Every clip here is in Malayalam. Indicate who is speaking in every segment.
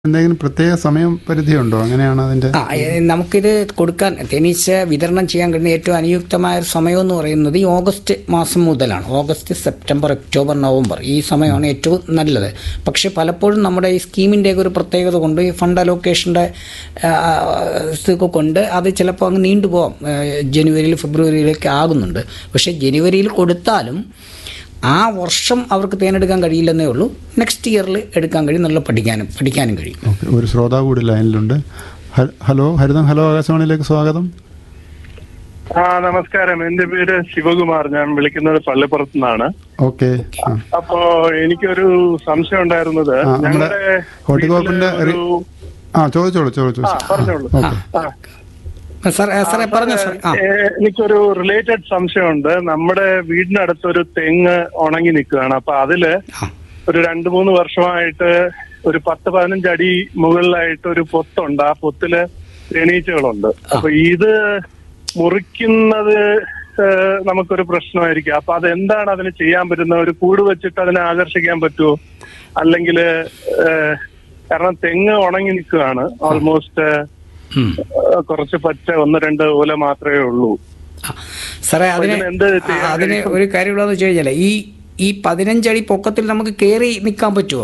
Speaker 1: എന്തെങ്കിലും പ്രത്യേക സമയം പരിധിയുണ്ടോ അങ്ങനെയാണ് അതിന്റെ
Speaker 2: ആ ഏ, നമുക്കിത് കൊടുക്കാൻ തേനീച്ച വിതരണം ചെയ്യാൻ കഴിയുന്ന ഏറ്റവും അനുയുക്തമായ ഒരു സമയം എന്ന് പറയുന്നത് ഈ ഓഗസ്റ്റ് മാസം മുതലാണ് ഓഗസ്റ്റ് സെപ്റ്റംബർ ഒക്ടോബർ നവംബർ ഈ സമയമാണ് ഏറ്റവും നല്ലത് പക്ഷെ പലപ്പോഴും നമ്മുടെ ഈ സ്കീമിൻ്റെ ഒരു പ്രത്യേകത കൊണ്ട് ഈ ഫണ്ട് അലോക്കേഷൻ്റെ ഇതൊക്കെ കൊണ്ട് അത് ചിലപ്പോൾ അങ്ങ് നീണ്ടുപോകാം ഏ, ജനുവരിയിൽ ഫെബ്രുവരിയിലൊക്കെ ആകുന്നുണ്ട് പക്ഷേ ജനുവരിയിൽ കൊടുത്താലും ആ വർഷം അവർക്ക് തേനെടുക്കാൻ കഴിയില്ലെന്നേ ഉള്ളൂ നെക്സ്റ്റ് ഇയറിൽ എടുക്കാൻ കഴിയും നല്ല പഠിക്കാനും പഠിക്കാനും കഴിയും
Speaker 1: ഓക്കെ ഒരു ശ്രോതാവ് കൂടി ലൈനിലുണ്ട് ഹ- ഹലോ ഹരിതം ഹലോ ആകാശവാണിയിലേക്ക് സ്വാഗതം
Speaker 3: ആ നമസ്കാരം എന്റെ പേര് ശിവകുമാർ ഞാൻ വിളിക്കുന്നത് പള്ളിപ്പുറത്ത് നിന്നാണ്
Speaker 1: ഓക്കെ ആ
Speaker 3: അപ്പോ എനിക്കൊരു സംശയം ഉണ്ടായിരുന്നത്
Speaker 1: ആ, നമ്മുടെ
Speaker 3: ഞങ്ങളുടെ
Speaker 1: ഹോർട്ടികോപ്പിന്റെ
Speaker 3: വീട്ടില്
Speaker 1: ഒരു-
Speaker 3: ഒരു
Speaker 1: ആ ചോദിച്ചോളൂ ചോദിച്ചോളൂ
Speaker 3: ആ പറഞ്ഞോളൂ
Speaker 1: ഓക്കെ
Speaker 3: ആ,
Speaker 2: സാറേ സാറേ പറഞ്ഞു സാർ ആ
Speaker 3: ഏ, എനിക്കൊരു റിലേറ്റഡ് സംശയമുണ്ട് നമ്മുടെ വീടിനടുത്തൊരു തെങ്ങ് ഉണങ്ങി നിൽക്കുകയാണ് അപ്പൊ അതില്
Speaker 2: ആ.
Speaker 3: ഒരു രണ്ടു മൂന്ന് വർഷമായിട്ട് ഒരു പത്ത് പതിനഞ്ച് അടി മുകളിലായിട്ട് ഒരു പൊത്തുണ്ട് ആ പൊത്തില് തേനീച്ചകളുണ്ട് അപ്പൊ ഇത് മുറിക്കുന്നത് ഏഹ്, നമുക്കൊരു പ്രശ്നമായിരിക്കും അപ്പൊ അതെന്താണ് അതിന് ചെയ്യാൻ പറ്റുന്ന ഒരു കൂട് വെച്ചിട്ട് അതിനെ ആകർഷിക്കാൻ പറ്റുമോ അല്ലെങ്കിൽ കാരണം തെങ്ങ് ഉണങ്ങി നിൽക്കുകയാണ് ഓൾമോസ്റ്റ്
Speaker 2: ഉം.
Speaker 3: കുറച്ച് പച്ച ഒന്ന് രണ്ട് ഓല മാത്രമേ ഉള്ളൂ
Speaker 2: ആ. സാറേ അതിന്
Speaker 3: ഇതിന് എന്ത്
Speaker 2: ആ,
Speaker 3: ചെയ്യാൻ
Speaker 2: അതിന് ഒരു കാര്യമുള്ളതെന്ന് വെച്ച് കഴിഞ്ഞാൽ ഈ ഈ പതിനഞ്ചടി പൊക്കത്തിൽ നമുക്ക് കയറി നിൽക്കാൻ പറ്റുമോ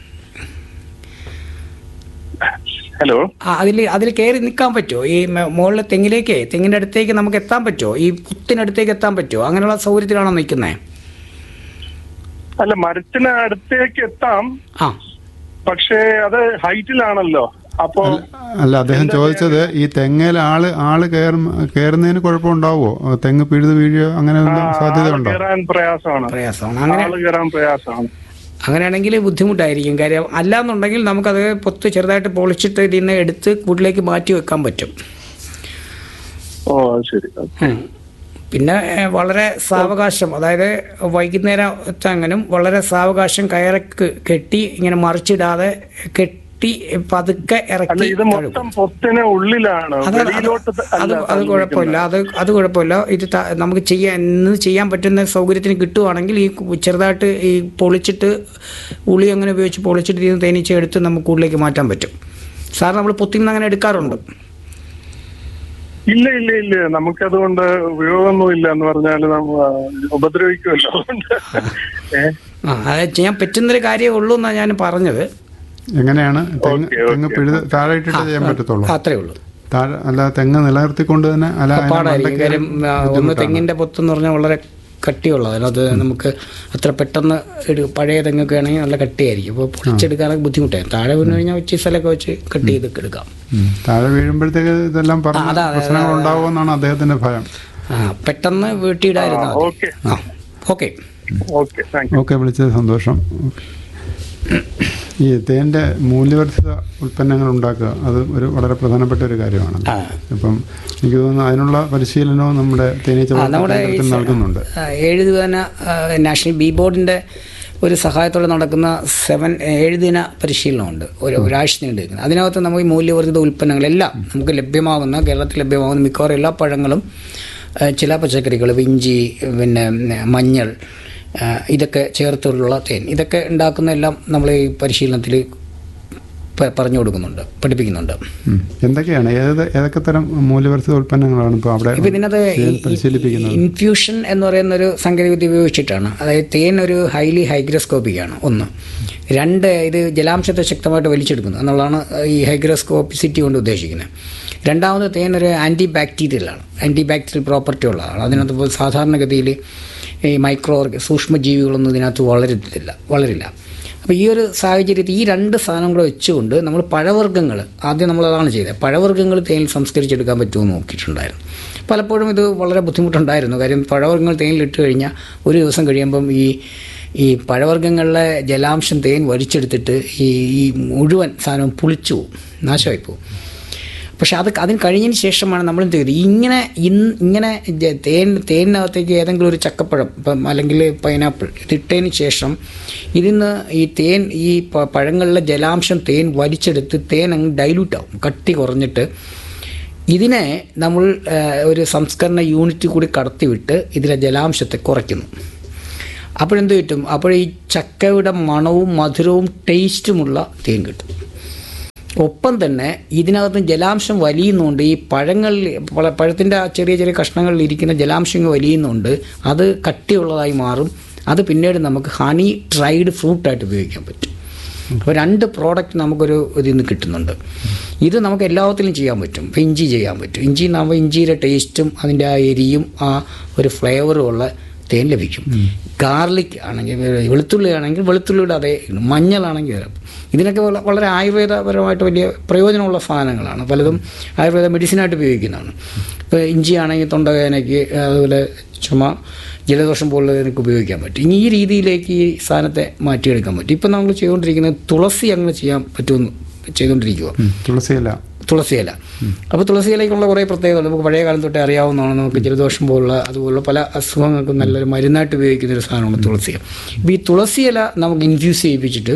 Speaker 3: ഹലോ
Speaker 2: ആ അതിൽ അതിൽ കയറി നിൽക്കാൻ പറ്റുമോ ഈ മ- മുകളിലെ തെങ്ങിലേക്ക് തെങ്ങിൻ്റെ അടുത്തേക്ക് നമുക്ക് എത്താൻ പറ്റുമോ ഈ പുത്തിനടുത്തേക്ക് എത്താൻ പറ്റുമോ അങ്ങനെയുള്ള സൗകര്യത്തിലാണോ നിൽക്കുന്നത്
Speaker 3: അല്ല മരത്തിന് അടുത്തേക്ക് എത്താം
Speaker 2: ആ
Speaker 3: പക്ഷേ അത് ഹൈറ്റിലാണല്ലോ അപ്പോ
Speaker 1: അല്ല അദ്ദേഹം ചോദിച്ചത് ഈ തെങ്ങയിൽ ആള് ആള് കയറും കയറുന്നതിന് കുഴപ്പമുണ്ടാവോ തെങ്ങ് പിഴുത് വീഴുകയോ അങ്ങനെ ഒന്നും സാധ്യത
Speaker 3: ആള്
Speaker 1: ഉണ്ടോ
Speaker 3: കയറാൻ പ്രയാസമാണ്
Speaker 2: പ്രയാസമാണ് അങ്ങനെ
Speaker 3: ആള് കയറാൻ പ്രയാസമാണ്
Speaker 2: അങ്ങനെയാണെങ്കിൽ ബുദ്ധിമുട്ടായിരിക്കും കാര്യം അല്ലാന്നുണ്ടെങ്കിൽ നമുക്കത് പൊത്ത് ചെറുതായിട്ട് പൊളിച്ചിട്ട് ഇതിൽ നിന്ന് എടുത്ത് കൂട്ടിലേക്ക് മാറ്റി വെക്കാൻ പറ്റും
Speaker 3: ഓ അത് ശരി
Speaker 2: ഉം. പിന്നെ ഏഹ്, വളരെ സാവകാശം അതായത് വൈകുന്നേരത്തങ്ങനും വളരെ സാവകാശം കയറക്ക് കെട്ടി ഇങ്ങനെ മറിച്ചിടാതെ കെട്ടി പതുക്കെ
Speaker 3: അല്ല
Speaker 2: ഇറക്കി
Speaker 3: ഇത് മൊത്തം പൊത്തിന് ഉള്ളിലാണ്
Speaker 2: അത് അത്
Speaker 3: വെളിയിലോട്ട്
Speaker 2: അത്
Speaker 3: അല്ല
Speaker 2: അത് കുഴപ്പമില്ല അത് അത് കുഴപ്പമില്ല ഇത് ത- നമുക്ക് ചെയ്യാൻ ഇന്ന് ചെയ്യാൻ പറ്റുന്ന സൗകര്യത്തിന് കിട്ടുവാണെങ്കിൽ ഈ കു- ചെറുതായിട്ട് ഈ പൊളിച്ചിട്ട് ഉളി അങ്ങനെ ഉപയോഗിച്ച് പൊളിച്ചിട്ട് ഇതിൽ നിന്ന് തേനീച്ച എടുത്ത് നമുക്ക് ഉള്ളിലേക്ക് മാറ്റാൻ പറ്റും സാർ നമ്മൾ പൊത്തിന്ന് അങ്ങനെ എടുക്കാറുണ്ട്
Speaker 3: ഇല്ല ഇല്ല ഇല്ല നമുക്കതുകൊണ്ട് ഉപയോഗമൊന്നും ഇല്ല എന്ന് പറഞ്ഞാൽ നമ്മ ഉപദ്രവിക്കുമല്ലോ അതുകൊണ്ട് ഏഹ്
Speaker 2: ആ അത് ചെയ്യാൻ പറ്റുന്നൊരു കാര്യമേ ഉള്ളൂ എന്നാണ് ഞാൻ പറഞ്ഞത്
Speaker 1: എങ്ങനെയാണ് തെങ്ങ്
Speaker 3: ഓക്കെ,
Speaker 1: തെങ്ങ്
Speaker 3: ഓക്കെ.
Speaker 1: പിഴുത് താഴെ ഇട്ടിട്ട് ചെയ്യാൻ പറ്റത്തുള്ളൂ
Speaker 2: അത്രേ ഉള്ളൂ
Speaker 1: താഴെ അല്ല തെങ്ങ് നിലനിർത്തിക്കൊണ്ട് തന്നെ അല്ല അതിന്റെ
Speaker 2: പാടായിരിക്കും
Speaker 1: മണ്ടയ്ക്ക്
Speaker 2: കാര്യം ആ, ഒന്ന്
Speaker 1: ബുദ്ധിമുട്ടാണ്.
Speaker 2: തെങ്ങിന്റെ പൊത്തെന്ന് പറഞ്ഞാൽ വളരെ കട്ടിയുള്ളത് അതിനകത്ത് നമുക്ക് അത്ര പെട്ടെന്ന് എടു പഴയ തെങ്ങൊക്കെ ആണെങ്കിൽ നല്ല കട്ടിയായിരിക്കും അപ്പോൾ പൊളിച്ചെടുക്കാനൊക്കെ ബുദ്ധിമുട്ടായിരുന്നു താഴെ വീണ് കഴിഞ്ഞാൽ വെച്ച് സ്ഥലമൊക്കെ വെച്ച് കട്ട് ചെയ്തൊക്കെ എടുക്കാം
Speaker 1: ഉം. താഴെ വീഴുമ്പോഴത്തേക്ക് ഇതെല്ലാം
Speaker 2: ആ,
Speaker 1: പറഞ്ഞ
Speaker 2: അതാ, അതാ,
Speaker 1: പ്രശ്നങ്ങൾ ഉണ്ടാവുമെന്നാണ് അദ്ദേഹത്തിന്റെ ഭയം
Speaker 2: ആ പെട്ടെന്ന് വീട്ടിയിടായിരുന്നു
Speaker 3: ആ, ഓക്കെ.
Speaker 2: ആ okay
Speaker 3: okay thank you
Speaker 1: okay വിളിച്ചത് സന്തോഷം ഓക്കെ. ഈ തേൻ്റെ മൂല്യവർദ്ധിത ഉൽപ്പന്നങ്ങൾ ഉണ്ടാക്കുക അത് ഒരു വളരെ പ്രധാനപ്പെട്ട ഒരു കാര്യമാണ്
Speaker 2: ആ
Speaker 1: അപ്പം എനിക്ക് തോന്നുന്നു അതിനുള്ള പരിശീലനവും നമ്മുടെ തേനീച്ച
Speaker 2: ആ, നമ്മുടെ
Speaker 1: വളർത്തൽ
Speaker 2: ഈ
Speaker 1: കേന്ദ്രത്തിൽ നൽകുന്നുണ്ട്
Speaker 2: ആ, ഏഴ് ദിവന ആ, നാഷണൽ ബി ബോർഡിൻ്റെ ഒരു സഹായത്തോടെ നടക്കുന്ന സെവൻ ഏഴ് ദിന പരിശീലനമുണ്ട് ഒരു ഒരാഴ്ച നീണ്ടു നിൽക്കുന്നത് അതിനകത്ത് നമുക്ക് ഈ മൂല്യവർദ്ധിത ഉൽപ്പന്നങ്ങളെല്ലാം നമുക്ക് ലഭ്യമാകുന്ന കേരളത്തിൽ ലഭ്യമാകുന്ന മിക്കവാറും എല്ലാ പഴങ്ങളും ആ, ചില പച്ചക്കറികൾ ഇഞ്ചി പിന്നെ മഞ്ഞൾ ആ, ഇതൊക്കെ ചേർത്തുള്ള തേൻ ഇതൊക്കെ ഉണ്ടാക്കുന്ന എല്ലാം നമ്മൾ ഈ പരിശീലനത്തിൽ പ- പറഞ്ഞു കൊടുക്കുന്നുണ്ട് പഠിപ്പിക്കുന്നുണ്ട്
Speaker 1: ഉം. എന്തൊക്കെയാണ് ഏത് ഏതൊക്കെ തരം മൂല്യവർദ്ധിത ഉൽപ്പന്നങ്ങളാണ് ഇപ്പോൾ അവിടെ
Speaker 2: ഇപ്പം ഇതിനകത്ത്
Speaker 1: തേൻ
Speaker 2: ഈ-
Speaker 1: പരിശീലിപ്പിക്കുന്നത്
Speaker 2: ഇൻഫ്യൂഷൻ എന്ന് പറയുന്ന ഒരു സാങ്കേതികവിദ്യ ഉപയോഗിച്ചിട്ടാണ് അതായത് തേൻ ഒരു ഹൈലി ഹൈഗ്രോസ്കോപ്പിക്കാണ് ഒന്ന് രണ്ട് ഇത് ജലാംശത്തെ ശക്തമായിട്ട് വലിച്ചെടുക്കുന്നു എന്നുള്ളതാണ് ഈ ഹൈഗ്രോസ്കോപ്പിസിറ്റി കൊണ്ട് ഉദ്ദേശിക്കുന്നത് രണ്ടാമത് തേൻ ഒരു ആൻറ്റി ബാക്ടീരിയലാണ് ആൻറ്റി ബാക്ടീരിയൽ പ്രോപ്പർട്ടി ഉള്ളതാണ് അതിനകത്ത് ഇപ്പോൾ സാധാരണഗതിയിൽ ഈ മൈക്രോ സൂക്ഷ്മജീവികളൊന്നും ഇതിനകത്ത് വളരത്തില്ല വളരില്ല അപ്പോൾ ഈ ഒരു സാഹചര്യത്തിൽ ഈ രണ്ട് സാധനം കൂടെ വെച്ചുകൊണ്ട് നമ്മൾ പഴവർഗ്ഗങ്ങൾ ആദ്യം നമ്മൾ അതാണ് ചെയ്തത് പഴവർഗ്ഗങ്ങൾ തേനിൽ സംസ്കരിച്ചെടുക്കാൻ പറ്റുമോ എന്ന് നോക്കിയിട്ടുണ്ടായിരുന്നു പലപ്പോഴും ഇത് വളരെ ബുദ്ധിമുട്ടുണ്ടായിരുന്നു കാര്യം പഴവർഗ്ഗങ്ങൾ തേനിലിട്ട് കഴിഞ്ഞാൽ ഒരു ദിവസം കഴിയുമ്പം ഈ ഈ പഴവർഗ്ഗങ്ങളിലെ ജലാംശം തേൻ വലിച്ചെടുത്തിട്ട് ഈ ഈ മുഴുവൻ സാധനവും പുളിച്ചു പോകും നാശമായി പോകും പക്ഷെ അത് അതിന് കഴിഞ്ഞതിന് ശേഷമാണ് നമ്മൾ എന്ത് ചെയ്തത് ഇങ്ങനെ ഇന്ന് ഇങ്ങനെ ജ- തേൻ തേനിനകത്തേക്ക് ഏതെങ്കിലും ഒരു ചക്കപ്പഴം ഇപ്പം അല്ലെങ്കിൽ പൈനാപ്പിൾ ഇതിട്ടതിന് ശേഷം ഇതിന്ന് ഈ തേൻ ഈ പ- പഴങ്ങളിലെ ജലാംശം തേൻ വലിച്ചെടുത്ത് തേൻ അങ്ങ് ഡൈല്യൂട്ട് ആവും കട്ടി കുറഞ്ഞിട്ട് ഇതിനെ നമ്മൾ ആ, ഒരു സംസ്കരണ യൂണിറ്റ് കൂടി കടത്തിവിട്ട് ഇതിലെ ജലാംശത്തെ കുറയ്ക്കുന്നു അപ്പോഴെന്ത് കിട്ടും അപ്പോൾ ഈ ചക്കയുടെ മണവും മധുരവും ടേസ്റ്റുമുള്ള തേൻ കിട്ടും ഒപ്പം തന്നെ ഇതിനകത്ത് ജലാംശം വലിയുന്നുണ്ട് ഈ പഴങ്ങളിൽ പഴ- പഴത്തിൻ്റെ ആ ചെറിയ ചെറിയ കഷ്ണങ്ങളിൽ ഇരിക്കുന്ന ജലാംശം ഇങ്ങ് വലിയുന്നുണ്ട് അത് കട്ടിയുള്ളതായി മാറും അത് പിന്നീട് നമുക്ക് ഹണി ഡ്രൈഡ് ഫ്രൂട്ടായിട്ട് ഉപയോഗിക്കാൻ പറ്റും അപ്പോൾ രണ്ട് പ്രോഡക്റ്റ് നമുക്കൊരു ഇതിൽ നിന്ന് കിട്ടുന്നുണ്ട് ഇത് നമുക്ക് എല്ലാത്തിലും ചെയ്യാൻ പറ്റും ഇപ്പോൾ ഇഞ്ചി ചെയ്യാൻ പറ്റും ഇഞ്ചി നമ്മൾ ഇഞ്ചിയുടെ ടേസ്റ്റും അതിൻ്റെ ആ എരിയും ആ ഒരു ഫ്ലേവറും ഉള്ള തേൻ ലഭിക്കും ഗാർലിക് ആണെങ്കിൽ വെളുത്തുള്ളി ആണെങ്കിൽ വെളുത്തുള്ളിയുടെ അതേ മഞ്ഞളാണെങ്കിൽ അതേ. ഇതിനൊക്കെ വള- വളരെ ആയുർവേദപരമായിട്ട് വലിയ പ്രയോജനമുള്ള സാധനങ്ങളാണ് പലതും ആയുർവേദ മെഡിസിനായിട്ട് ഉപയോഗിക്കുന്നതാണ് ഇപ്പോൾ ഇഞ്ചി ആണെങ്കിൽ തൊണ്ടവേദനയ്ക്ക് അതുപോലെ ചുമ ജലദോഷം പോലുള്ളതിനൊക്കെ ഉപയോഗിക്കാൻ പറ്റും ഇനി ഈ രീതിയിലേക്ക് ഈ സാധനത്തെ മാറ്റിയെടുക്കാൻ പറ്റും ഇപ്പം നമ്മൾ ചെയ്തുകൊണ്ടിരിക്കുന്നത് തുളസി അങ്ങനെ ചെയ്യാൻ പറ്റുമെന്ന് ചെയ്തുകൊണ്ടിരിക്കുക
Speaker 1: ഉം. തുളസിയില
Speaker 2: തുളസിയില അപ്പോൾ തുളസിയിലേക്കുള്ള കുറേ പ്രത്യേകത നമുക്ക് പഴയ കാലം തൊട്ടേ അറിയാവുന്നതാണ് നമുക്ക് ജലദോഷം പോലുള്ള അതുപോലുള്ള പല അസുഖങ്ങൾക്കും നല്ലൊരു മരുന്നായിട്ട് ഉപയോഗിക്കുന്ന ഒരു സാധനമാണ് തുളസി അപ്പോൾ ഈ തുളസിയില നമുക്ക് ഇൻഫ്യൂസ് ചെയ്യിപ്പിച്ചിട്ട്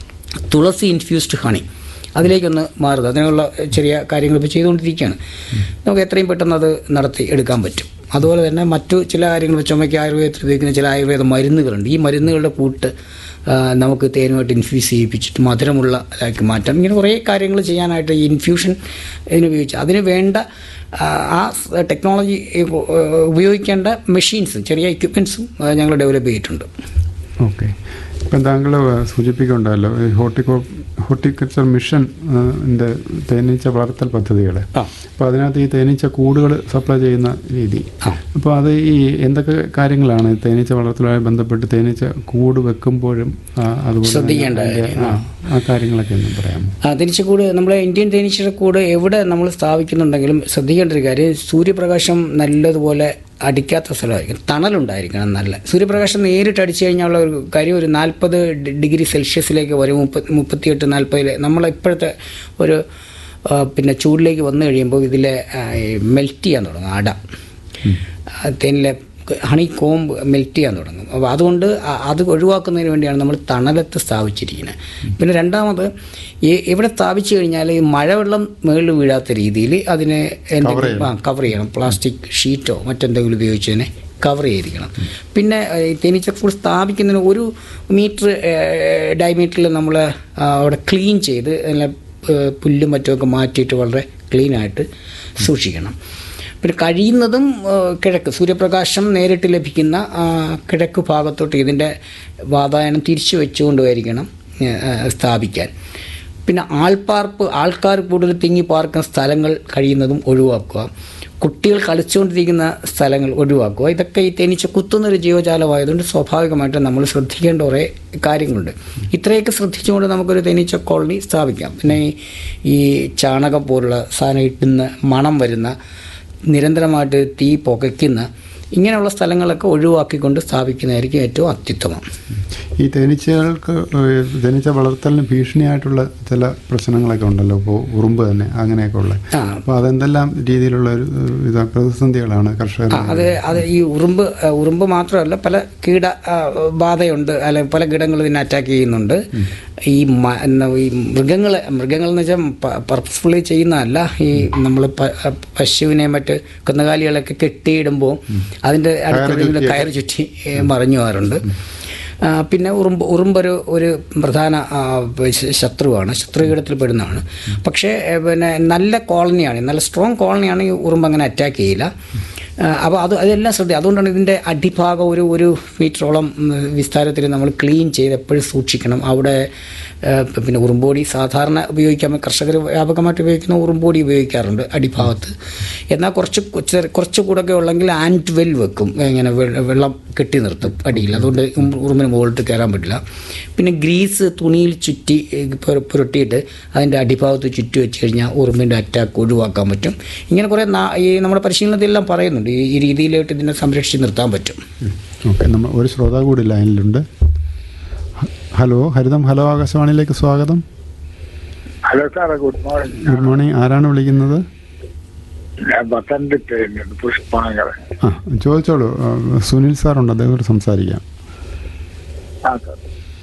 Speaker 2: തുളസി ഇൻഫ്യൂസ്ഡ് ഹണി അതിലേക്കൊന്ന് മാറുക അതിനുള്ള ചെറിയ കാര്യങ്ങൾ ഇപ്പോൾ ചെയ്തുകൊണ്ടിരിക്കുകയാണ് നമുക്ക് എത്രയും പെട്ടെന്ന് അത് നടത്തി എടുക്കാൻ പറ്റും അതുപോലെ തന്നെ മറ്റു ചില കാര്യങ്ങൾ ചുമയ്ക്ക് ആയുർവേദത്തിൽ ഉപയോഗിക്കുന്ന ചില ആയുർവേദ മരുന്നുകളുണ്ട് ഈ മരുന്നുകളുടെ കൂട്ട് ആ, നമുക്ക് തേനുമായിട്ട് ഇൻഫ്യൂസ് ചെയ്യിപ്പിച്ചിട്ട് മധുരമുള്ള ഇതാക്കി മാറ്റാം ഇങ്ങനെ കുറേ കാര്യങ്ങൾ ചെയ്യാനായിട്ട് ഈ ഇൻഫ്യൂഷൻ ഇതിന് ഉപയോഗിച്ച് അതിന് വേണ്ട ആ, ആ ടെക്നോളജി ഉപയോഗിക്കേണ്ട മെഷീൻസ് ചെറിയ എക്യുപ്മെൻസും ഞങ്ങൾ ഡെവലപ്പ് ചെയ്തിട്ടുണ്ട്
Speaker 1: ഓക്കെ ഇപ്പം താങ്കൾ സൂചിപ്പിക്കുന്നുണ്ടല്ലോ ഈ ഹോർട്ടിക്കോ ഹോർട്ടിക്കൾച്ചർ മിഷൻ ൻ്റെ തേനീച്ച വളർത്തൽ പദ്ധതികൾ
Speaker 2: ആ
Speaker 1: അപ്പോൾ അതിനകത്ത് ഈ തേനീച്ച കൂടുകൾ സപ്ലൈ ചെയ്യുന്ന രീതി
Speaker 2: ആ
Speaker 1: അപ്പോൾ അത് ഈ എന്തൊക്കെ കാര്യങ്ങളാണ് ഈ തേനീച്ച വളർത്തലുമായി ബന്ധപ്പെട്ട് തേനീച്ച കൂട് വെക്കുമ്പോഴും ആ, അതുപോലെ തന്നെ
Speaker 2: ശ്രദ്ധിക്കേണ്ട
Speaker 1: അതിൻ്റെ,
Speaker 2: കാര്യം.
Speaker 1: ആ, ആ കാര്യങ്ങളൊക്കെ ഒന്ന് പറയാമോ
Speaker 2: ആ തേനീച്ചക്കൂട് നമ്മളെ ഇന്ത്യൻ തേനീച്ചയുടെ കൂട് എവിടെ നമ്മൾ സ്ഥാപിക്കുന്നുണ്ടെങ്കിലും ശ്രദ്ധിക്കേണ്ട ഒരു കാര്യം സൂര്യപ്രകാശം നല്ലതുപോലെ അടിക്കാത്ത സ്ഥലമായിരിക്കും തണലുണ്ടായിരിക്കണം നല്ല സൂര്യപ്രകാശം നേരിട്ട് അടിച്ചു കഴിഞ്ഞാൽ ഒരു കാര്യം ഒരു നാൽപ്പത് ഡിഗ്രി സെൽഷ്യസിലേക്ക് വരും മുപ്പത്തി മുപ്പത്തിയെട്ട് നാൽപ്പതിൽ നമ്മൾ ഇപ്പോഴത്തെ ഒരു ആ, പിന്നെ ചൂടിലേക്ക് വന്നു കഴിയുമ്പോൾ ഇതിലെ മെൽറ്റ് ചെയ്യാൻ തുടങ്ങും അട ആ, തേനിലെ ഹണി കോമ്പ് മെൽറ്റ് ചെയ്യാൻ തുടങ്ങും അപ്പോൾ അതുകൊണ്ട് അ- അത് ഒഴിവാക്കുന്നതിന് വേണ്ടിയാണ് നമ്മൾ തണലത്ത് സ്ഥാപിച്ചിരിക്കുന്നത് പിന്നെ രണ്ടാമത് ഈ ഇവിടെ സ്ഥാപിച്ചു കഴിഞ്ഞാൽ ഈ മഴവെള്ളം മുകളിൽ വീഴാത്ത രീതിയിൽ അതിനെ എന്തെങ്കിലും ആ കവർ ചെയ്യണം പ്ലാസ്റ്റിക് ഷീറ്റോ മറ്റെന്തെങ്കിലും ഉപയോഗിച്ചതിനെ കവർ ചെയ്തിരിക്കണം പിന്നെ ഏഹ്, ഈ തേനീച്ചക്കൂട് സ്ഥാപിക്കുന്നതിന് ഒരു മീറ്റർ ഡയമീറ്ററിൽ നമ്മൾ അവിടെ ക്ലീൻ ചെയ്ത് അതിലെ ഏഹ്, പുല്ലും മറ്റുമൊക്കെ മാറ്റിയിട്ട് വളരെ ക്ലീനായിട്ട് സൂക്ഷിക്കണം പിന്നെ കഴിയുന്നതും ആ, കിഴക്ക് സൂര്യപ്രകാശം നേരിട്ട് ലഭിക്കുന്ന ആ, കിഴക്ക് ഭാഗത്തോട്ട് ഇതിൻ്റെ വാതായനം തിരിച്ചു വെച്ചുകൊണ്ടുമായിരിക്കണം ആ, സ്ഥാപിക്കാൻ പിന്നെ ആൾപ്പാർപ്പ് ആൾക്കാർ കൂടുതൽ തിങ്ങി പാർക്കുന്ന സ്ഥലങ്ങൾ കഴിയുന്നതും ഒഴിവാക്കുക കുട്ടികൾ കളിച്ചുകൊണ്ടിരിക്കുന്ന സ്ഥലങ്ങൾ ഒഴിവാക്കുക ഇതൊക്കെ ഈ തേനീച്ച കുത്തുന്നൊരു ജീവജാലമായതുകൊണ്ട് സ്വാഭാവികമായിട്ടും നമ്മൾ ശ്രദ്ധിക്കേണ്ട കുറേ കാര്യങ്ങളുണ്ട് ഇത്രയൊക്കെ ശ്രദ്ധിച്ചുകൊണ്ട് നമുക്കൊരു തേനീച്ച കോളനി സ്ഥാപിക്കാം പിന്നെ ഈ- ഈ ചാണകം പോലുള്ള സാധനം ഇട്ടുന്ന മണം വരുന്ന നിരന്തരമായിട്ട് തീ പുകയ്ക്കുന്ന ഇങ്ങനെയുള്ള സ്ഥലങ്ങളൊക്കെ ഒഴിവാക്കിക്കൊണ്ട് സ്ഥാപിക്കുന്നതായിരിക്കും ഏറ്റവും അത്യുത്തമം
Speaker 1: ഈ തേനീച്ചകൾക്ക് ഏഹ്, തേനീച്ച വളർത്തലിന് ഭീഷണിയായിട്ടുള്ള ചില പ്രശ്നങ്ങളൊക്കെ ഉണ്ടല്ലോ ഇപ്പോൾ ഉറുമ്പ് തന്നെ അങ്ങനെയൊക്കെ ഉള്ള
Speaker 2: ആ
Speaker 1: അപ്പോൾ അതെന്തെല്ലാം രീതിയിലുള്ള ഒരു ഒരു ഇതാ പ്രതിസന്ധികളാണ് കർഷകർ
Speaker 2: ആ, അത് അത് ഈ ഉറുമ്പ് ആ, ഉറുമ്പ് മാത്രമല്ല പല കീട ആ, ബാധയുണ്ട് അല്ലെ പല കീടങ്ങൾ ഇതിനെ അറ്റാക്ക് ചെയ്യുന്നുണ്ട് ഈ മ- എന്നാ ഈ മൃഗങ്ങളെ മൃഗങ്ങൾ എന്ന് വെച്ചാൽ പർപ്പസ്ഫുള്ളി ചെയ്യുന്നതല്ല ഈ നമ്മൾ പശുവിനെ മറ്റ് കന്നുകാലികളൊക്കെ കെട്ടിയിടുമ്പോൾ അതിൻ്റെ അടുത്ത് കയറ് ചുറ്റി ഏ, മറിഞ്ഞു പോകാറുണ്ട് ആ, പിന്നെ ഉറുമ്പ് ഉറുമ്പൊരു ഒരു പ്രധാന ആ, ശ- ശത്രുവാണ് ശത്രുകീടത്തിൽ പെടുന്നതാണ് പക്ഷേ ഏ, പിന്നെ നല്ല കോളനിയാണ് നല്ല സ്ട്രോങ് കോളനിയാണ് ഈ ഉറുമ്പ് അങ്ങനെ അറ്റാക്ക് ചെയ്യില്ല അപ്പോൾ അത് അതെല്ലാം ശ്രദ്ധ അതുകൊണ്ടാണ് ഇതിൻ്റെ അടിഭാഗം ഒരു ഒരു മീറ്ററോളം വിസ്താരത്തിൽ നമ്മൾ ക്ലീൻ ചെയ്ത് എപ്പോഴും സൂക്ഷിക്കണം അവിടെ ആ, പിന്നെ ഉറുമ്പോടി സാധാരണ ഉപയോഗിക്കാൻ കർഷകർ വ്യാപകമായിട്ട് ഉപയോഗിക്കുന്ന ഉറുമ്പോടി ഉപയോഗിക്കാറുണ്ട് അടിഭാഗത്ത് എന്നാൽ കുറച്ച് കൊച്ച- കുറച്ച് കൂടൊക്കെ ഉള്ളെങ്കിൽ ആൻഡ് വെൽ വെക്കും ഇങ്ങനെ വെ- വെള്ളം കെട്ടി നിർത്തും അടിയിൽ അതുകൊണ്ട് ഉം- ഉറുമ്പിന് മുകളിട്ട് കയറാൻ പറ്റില്ല പിന്നെ ഗ്രീസ് തുണിയിൽ ചുറ്റി ഏ, പുര- പുരട്ടിയിട്ട് അതിൻ്റെ അടിഭാഗത്ത് ചുറ്റി വെച്ച് കഴിഞ്ഞാൽ ഉറുമ്പിൻ്റെ അറ്റാക്ക് ഒഴിവാക്കാൻ പറ്റും ഇങ്ങനെ കുറേ നാ- ഈ നമ്മുടെ പരിശീലനത്തിലെല്ലാം പറയുന്നുണ്ട് ഈ ഈ രീതിയിലായിട്ട് ഇതിനെ സംരക്ഷിച്ച് നിർത്താൻ പറ്റും
Speaker 1: ഓക്കെ നമ്മൾ ഒരു ശ്രോതാവ് കൂടി ലൈനിലുണ്ട് ഹ- ഹലോ ഹരിതം ഹലോ ആകാശവാണിയിലേക്ക് സ്വാഗതം
Speaker 4: ഹലോ സാറേ ഗുഡ് മോർണിംഗ്
Speaker 1: ഗുഡ് മോർണിംഗ് ആരാണ് വിളിക്കുന്നത്
Speaker 4: ഞാൻ പത്തനംതിട്ട പുഷ്പാങ്കർ
Speaker 1: ആ ചോദിച്ചോളൂ ആ, സുനിൽ സാറുണ്ട് അദ്ദേഹത്തോട് സംസാരിക്കാം
Speaker 4: ആ സാർ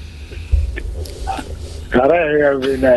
Speaker 4: സാറേ പിന്നെ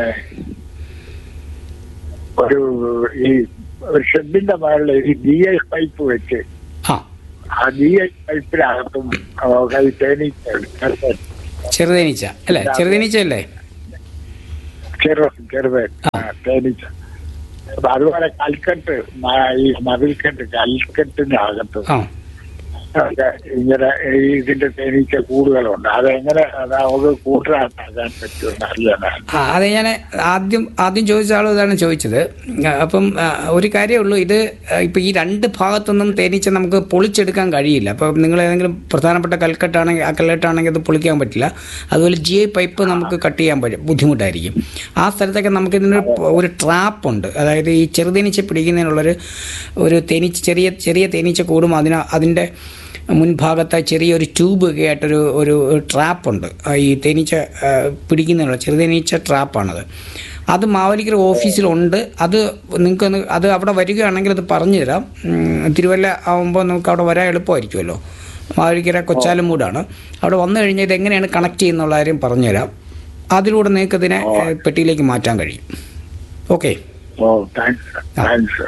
Speaker 4: ഒരു ഈ ഒരു ഷെഡിന്റെ മേളിൽ ഈ ഡി ഐ പൈപ്പ് വെച്ച്
Speaker 2: ആ
Speaker 4: ആ ഡി ഐ പൈപ്പിനകത്തും ഒക്കെ ഈ തേനീച്ച
Speaker 2: ചെറുതേനീച്ച അല്ലേ ചെറുതേനീച്ച അല്ലേ
Speaker 4: ചെറു ചെറുത് തേനീച്ച അപ്പൊ അതുപോലെ കൽക്കെട്ട് മ- ഈ മതിൽക്കെട്ട് കൽക്കെട്ടിനകത്ത്
Speaker 2: ആ
Speaker 4: ഒക്കെ ഇങ്ങനെ ഈ ഇതിന്റെ തേനീച്ച കൂടുതലുണ്ട് അതെങ്ങനെ അതായത് കൂട്ടാക്കാൻ പറ്റുമെന്ന് അറിയാനാണ്
Speaker 2: ആ അത് ഞാൻ ആദ്യം ആദ്യം ചോദിച്ച ആളും ഇതാണ് ചോദിച്ചത് ആ, അപ്പം ആ, ഒരു കാര്യമേ ഉള്ളൂ ഇത് ഇപ്പം ഈ രണ്ട് ഭാഗത്തൊന്നും തേനീച്ച നമുക്ക് പൊളിച്ചെടുക്കാൻ കഴിയില്ല അപ്പം നിങ്ങൾ ഏതെങ്കിലും പ്രധാനപ്പെട്ട കൽക്കെട്ടാണെങ്കിൽ ആ കൽക്കെട്ടാണെങ്കിൽ അത് പൊളിക്കാൻ പറ്റില്ല അതുപോലെ ജി ഐ പൈപ്പ് നമുക്ക് കട്ട് ചെയ്യാൻ പറ്റും ബുദ്ധിമുട്ടായിരിക്കും ആ സ്ഥലത്തൊക്കെ നമുക്ക് ഇതിനൊരു ഒരു ട്രാപ്പുണ്ട് അതായത് ഈ ചെറുതേനീച്ച പിടിക്കുന്നതിനുള്ളൊരു ഒരു തേനീച്ച ചെറിയ ചെറിയ തേനീച്ച കൂടും അതിന് അതിൻ്റെ മുൻഭാഗത്ത് ചെറിയൊരു ട്യൂബ് ഒക്കെ ആയിട്ടൊരു ഒരു ട്രാപ്പുണ്ട് ഈ തേനീച്ച ആ, പിടിക്കുന്നതിനുള്ള ചെറുതേനീച്ച ട്രാപ്പാണത് അത് മാവലിക്കര ഓഫീസിലുണ്ട് അത് നിങ്ങൾക്ക് അത് അവിടെ വരികയാണെങ്കിൽ അത് പറഞ്ഞു തരാം ഉം, തിരുവല്ല ആകുമ്പോൾ നമുക്ക് അവിടെ വരാൻ എളുപ്പമായിരിക്കുമല്ലോ മാവലിക്കര കൊച്ചാലമൂടാണ് അവിടെ വന്നു കഴിഞ്ഞാൽ ഇത് എങ്ങനെയാണ് കണക്ട് ചെയ്യുന്നുള്ള കാര്യം പറഞ്ഞുതരാം അതിലൂടെ നിങ്ങൾക്ക് ഇതിനെ ഏ, പെട്ടിയിലേക്ക് മാറ്റാൻ കഴിയും ഓക്കെ
Speaker 4: ഓ താങ്ക്സ് താങ്ക്സ്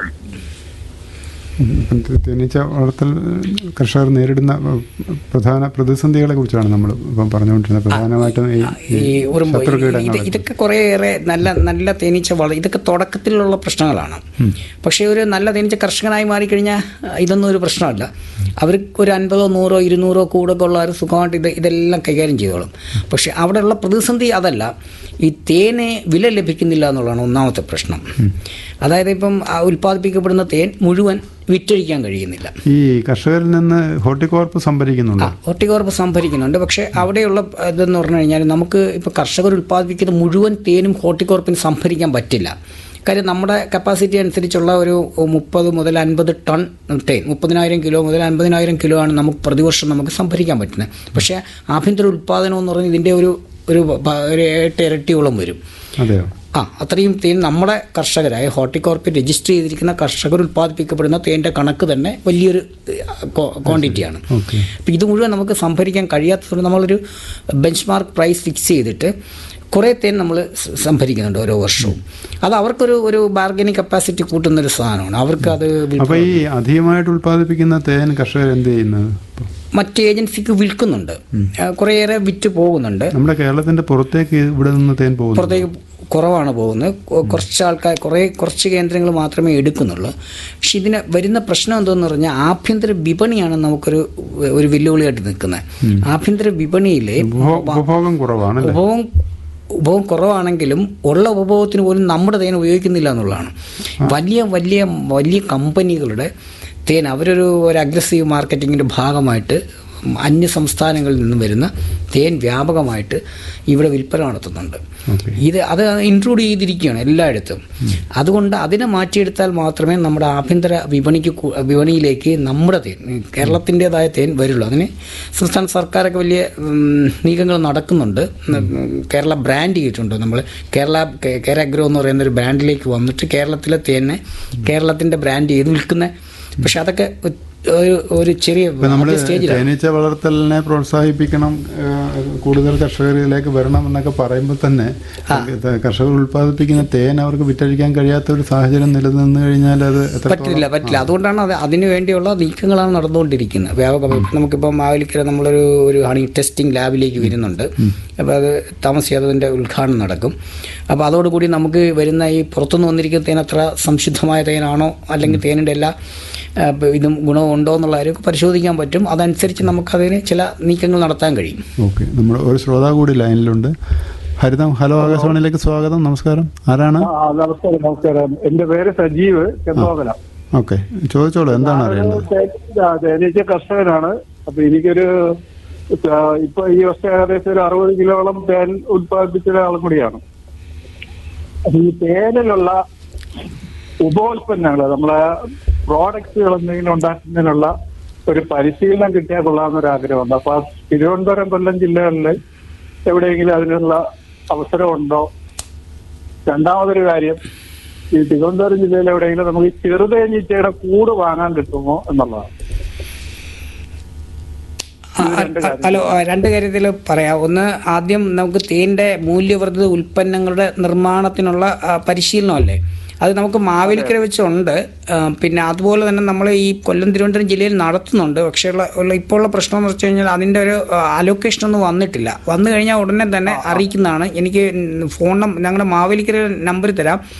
Speaker 1: ഇപ്പം തെ- തേനീച്ച വളർത്തൽ കർഷകർ നേരിടുന്ന ഏഹ്, പ്രധാന പ്രതിസന്ധികളെ കുറിച്ചാണ് നമ്മൾ ഇപ്പം പറഞ്ഞുകൊണ്ടിരുന്നത് പ്രധാനമായിട്ടും ഈ
Speaker 2: ഈ ഒരു ഇത്
Speaker 1: ശത്രുകീടങ്ങൾ
Speaker 2: ഇതൊക്കെ കുറേയേറെ നല്ല നല്ല തേനീച്ച വള ഇതൊക്കെ തുടക്കത്തിലുള്ള പ്രശ്നങ്ങളാണ് പക്ഷേ ഒരു നല്ല തേനീച്ച കർഷകനായി മാറിക്കഴിഞ്ഞാൽ ഇതൊന്നും ഒരു പ്രശ്നമല്ല അവർക്ക് ഒരു അൻപതോ നൂറോ ഇരുന്നൂറോ കൂടൊക്കെ ഉള്ള ഒരു സുഖമായിട്ട് ഇത് ഇതെല്ലാം കൈകാര്യം ചെയ്തോളും പക്ഷേ അവിടെയുള്ള പ്രതിസന്ധി അതല്ല ഈ തേനെ വില ലഭിക്കുന്നില്ല എന്നുള്ളതാണ് ഒന്നാമത്തെ പ്രശ്നം അതായത് ഇപ്പം ആ ഉൽപ്പാദിപ്പിക്കപ്പെടുന്ന തേൻ മുഴുവൻ വിറ്റഴിക്കാൻ കഴിയുന്നില്ല
Speaker 1: ഈ കർഷകരിൽ നിന്ന് ഹോർട്ടികോർപ്പ് സംഭരിക്കുന്നുണ്ട്
Speaker 2: ആ ഹോർട്ടികോർപ്പ് സംഭരിക്കുന്നുണ്ട് പക്ഷേ അവിടെയുള്ള ഇതെന്ന് പറഞ്ഞു കഴിഞ്ഞാൽ നമുക്ക് ഇപ്പോൾ കർഷകർ ഉൽപ്പാദിപ്പിക്കുന്ന മുഴുവൻ തേനും ഹോർട്ടികോർപ്പിന് സംഭരിക്കാൻ പറ്റില്ല കാര്യം നമ്മുടെ കപ്പാസിറ്റി അനുസരിച്ചുള്ള ഒരു മുപ്പത് മുതൽ അൻപത് ടൺ തേൻ മുപ്പതിനായിരം കിലോ മുതൽ അൻപതിനായിരം കിലോ ആണ് നമുക്ക് പ്രതിവർഷം നമുക്ക് സംഭരിക്കാൻ പറ്റുന്നത് പക്ഷേ ആഭ്യന്തര ഉൽപ്പാദനം എന്ന് പറഞ്ഞാൽ ഇതിൻ്റെ ഒരു ഒരു പ- ഒരു എട്ട് ഇരട്ടിയോളം വരും
Speaker 1: അതെയോ
Speaker 2: ആ അത്രയും തേൻ നമ്മുടെ കർഷകരായ ഹോർട്ടികോർപ്പ് രജിസ്റ്റർ ചെയ്തിരിക്കുന്ന കർഷകർ ഉൽപ്പാദിപ്പിക്കപ്പെടുന്ന തേൻ്റെ കണക്ക് തന്നെ വലിയൊരു ക്വാണ്ടിറ്റിയാണ്
Speaker 1: ഓക്കെ
Speaker 2: അപ്പം ഇത് മുഴുവൻ നമുക്ക് സംഭരിക്കാൻ കഴിയാത്തതുകൊണ്ട് നമ്മളൊരു ബെഞ്ച് മാർക്ക് പ്രൈസ് ഫിക്സ് ചെയ്തിട്ട് കുറേ തേൻ നമ്മൾ സംഭരിക്കുന്നുണ്ട് ഓരോ വർഷവും അത് അവർക്കൊരു ഒരു ബാർഗനിങ് കപ്പാസിറ്റി കൂട്ടുന്നൊരു സാധനമാണ് അവർക്ക് അത്
Speaker 1: അപ്പൊ ഈ അധികമായിട്ട് ഉൽപ്പാദിപ്പിക്കുന്ന തേൻ കർഷകർ എന്ത് ചെയ്യുന്നത് ഇപ്പം?
Speaker 2: മറ്റ് ഏജൻസിക്ക് വിൽക്കുന്നുണ്ട് ആ, കുറേയേറെ വിറ്റ് പോകുന്നുണ്ട്
Speaker 1: നമ്മുടെ കേരളത്തിന്റെ പുറത്തേക്ക് ഇവിടെ നിന്ന് തേൻ പോകുന്നു
Speaker 2: പുറത്തേക്ക് കുറവാണ് പോകുന്നത് കൊ- കുറച്ച് ആൾക്കാർ കുറേ കുറച്ച് കേന്ദ്രങ്ങൾ മാത്രമേ എടുക്കുന്നുള്ളൂ പക്ഷെ ഇതിന് വരുന്ന പ്രശ്നം എന്തെന്ന് പറഞ്ഞാൽ ആഭ്യന്തര വിപണിയാണ് നമുക്കൊരു ഒരു വെല്ലുവിളിയായിട്ട് നിൽക്കുന്നത് ആഭ്യന്തര വിപണിയിലെ
Speaker 1: ഉപഭോ- ഉപഭോഗം കുറവാണല്ലേ
Speaker 2: ഉപഭോഗം ഉപഭോഗം കുറവാണെങ്കിലും ഉള്ള ഉപഭോഗത്തിന് പോലും നമ്മുടെ തേൻ ഉപയോഗിക്കുന്നില്ല എന്നുള്ളതാണ് വലിയ വലിയ വലിയ കമ്പനികളുടെ തേൻ അവരൊരു ഒരു അഗ്രസീവ് മാർക്കറ്റിങ്ങിൻ്റെ ഭാഗമായിട്ട് അന്യ സംസ്ഥാനങ്ങളിൽ നിന്നും വരുന്ന തേൻ വ്യാപകമായിട്ട് ഇവിടെ വിൽപ്പന നടത്തുന്നുണ്ട്
Speaker 1: ഓക്കെ
Speaker 2: ഇത് അത് ഇൻക്ലൂഡ് ചെയ്തിരിക്കുകയാണ് എല്ലായിടത്തും അതുകൊണ്ട് അതിനെ മാറ്റിയെടുത്താൽ മാത്രമേ നമ്മുടെ ആഭ്യന്തര വിപണിക്ക് കു- വിപണിയിലേക്ക് നമ്മുടെ തേൻ കേരളത്തിൻ്റെതായ തേൻ വരുള്ളൂ അതിന് സംസ്ഥാന സർക്കാരൊക്കെ വലിയ ഉം, നീക്കങ്ങൾ നടക്കുന്നുണ്ട് ഉം, കേരള ബ്രാൻഡ് ചെയ്തിട്ടുണ്ട് നമ്മൾ കേരള കേ- കേരഗ്രോ എന്ന് പറയുന്ന ഒരു ബ്രാൻഡിലേക്ക് വന്നിട്ട് കേരളത്തിലെ തേനെ കേരളത്തിൻ്റെ ബ്രാൻഡ് ചെയ്ത് വിൽക്കുന്ന പക്ഷെ അതൊക്കെ ഒ- ഒരു ഒരു ചെറിയ
Speaker 1: ഇപ്പൊ നമ്മൾ
Speaker 2: ആദ്യ സ്റ്റേജിലാണ്
Speaker 1: തേനീച്ച വളർത്തലിനെ പ്രോത്സാഹിപ്പിക്കണം ഏഹ്, കൂടുതൽ കർഷകരിലേക്ക് വരണം എന്നൊക്കെ പറയുമ്പോൾ തന്നെ ഇത് കർഷകർ ഉൽപ്പാദിപ്പിക്കുന്ന തേൻ അവർക്ക് വിറ്റഴിക്കാൻ കഴിയാത്ത ഒരു സാഹചര്യം നിലനിന്ന് കഴിഞ്ഞാൽ അത് എത്രത്തോളം
Speaker 2: പറ്റില്ല പറ്റില്ല അതുകൊണ്ടാണ് അത് അതിനു വേണ്ടിയുള്ള നീക്കങ്ങളാണ് നടന്നുകൊണ്ടിരിക്കുന്നത് വ്യാപക നമുക്കിപ്പോൾ മാവേലിക്കര നമ്മളൊരു ഒരു ഹണി ടെസ്റ്റിംഗ് ലാബിലേക്ക് വരുന്നുണ്ട് അപ്പോൾ അത് താമസിയാതെ അതിൻ്റെ ഉദ്ഘാടനം നടക്കും അപ്പോൾ അതോടുകൂടി നമുക്ക് വരുന്ന ഈ പുറത്തുനിന്ന് വന്നിരിക്കുന്ന തേൻ അത്ര സംശുദ്ധമായ തേനാണോ അല്ലെങ്കിൽ തേനിൻ്റെ എല്ലാ ആ, ഇതും ഗുണവും ഉണ്ടോ എന്നുള്ള കാര്യമൊക്കെ പരിശോധിക്കാൻ പറ്റും അതനുസരിച്ച് നമുക്കതിന് ചില നീക്കങ്ങൾ നടത്താൻ കഴിയും
Speaker 1: ഓക്കെ നമ്മൾ ഒരു ശ്രോതാ കൂടി ലൈനിലുണ്ട് ഹരിതം ഹലോ ആകാശവാണിയിലേക്ക് സ്വാഗതം നമസ്കാരം ആരാണ്
Speaker 3: ആ നമസ്കാരം നമസ്കാരം എന്റെ പേര് സജീവ് ചെമ്പോകല
Speaker 1: ഓക്കെ ചോദിച്ചോളൂ എന്താണ് അറിയേണ്ടത്
Speaker 3: തേനീച്ച കർഷകനാണ് അപ്പൊ എനിക്കൊരു ആ, ഇപ്പൊ ഈ വർഷം ഏകദേശം ഒരു അറുപത് കിലോളം തേൻ ഉത്പാദിപ്പിച്ച ഒരാളും കൂടിയാണ് അപ്പൊ ഈ തേനിലുള്ള ഉപോൽപ്പന്നങ്ങൾ നമ്മളെ പ്രോഡക്റ്റുകൾ എന്തെങ്കിലും ഉണ്ടാക്കുന്നതിനുള്ള ഒരു പരിശീലനം കിട്ടിയാൽ കൊള്ളാമെന്നൊരു ആഗ്രഹമുണ്ട് അപ്പൊ ആ തിരുവനന്തപുരം കൊല്ലം ജില്ലകളിൽ എവിടെയെങ്കിലും അതിനുള്ള അവസരമുണ്ടോ രണ്ടാമതൊരു കാര്യം ഈ തിരുവനന്തപുരം ജില്ലയിൽ എവിടെയെങ്കിലും നമുക്ക് ഈ ചെറുതേനീച്ചയുടെ കൂട് വാങ്ങാൻ കിട്ടുമോ എന്നുള്ളതാണ്
Speaker 2: ആ, ആ, ഹലോ ആ, രണ്ട് കാര്യത്തിൽ പറയാം ഒന്ന് ആദ്യം നമുക്ക് തേൻ്റെ മൂല്യവർദ്ധിത ഉൽപ്പന്നങ്ങളുടെ നിർമ്മാണത്തിനുള്ള ആ, പരിശീലനമല്ലേ അത് നമുക്ക് മാവേലിക്കര വെച്ചുണ്ട് ആ, പിന്നെ അതുപോലെ തന്നെ നമ്മൾ ഈ കൊല്ലം തിരുവനന്തപുരം ജില്ലയിൽ നടത്തുന്നുണ്ട് പക്ഷേ ഉള്ള ഉള്ള ഇപ്പോൾ ഉള്ള പ്രശ്നം എന്ന് വെച്ച് കഴിഞ്ഞാൽ അതിൻ്റെ ഒരു അലൊക്കേഷൻ ഒന്നും വന്നിട്ടില്ല വന്നു കഴിഞ്ഞാൽ ഉടനെ തന്നെ അറിയിക്കുന്നതാണ് എനിക്ക് ഫോൺ നമ്പർ ഞങ്ങളുടെ മാവേലിക്കര നമ്പർ തരാം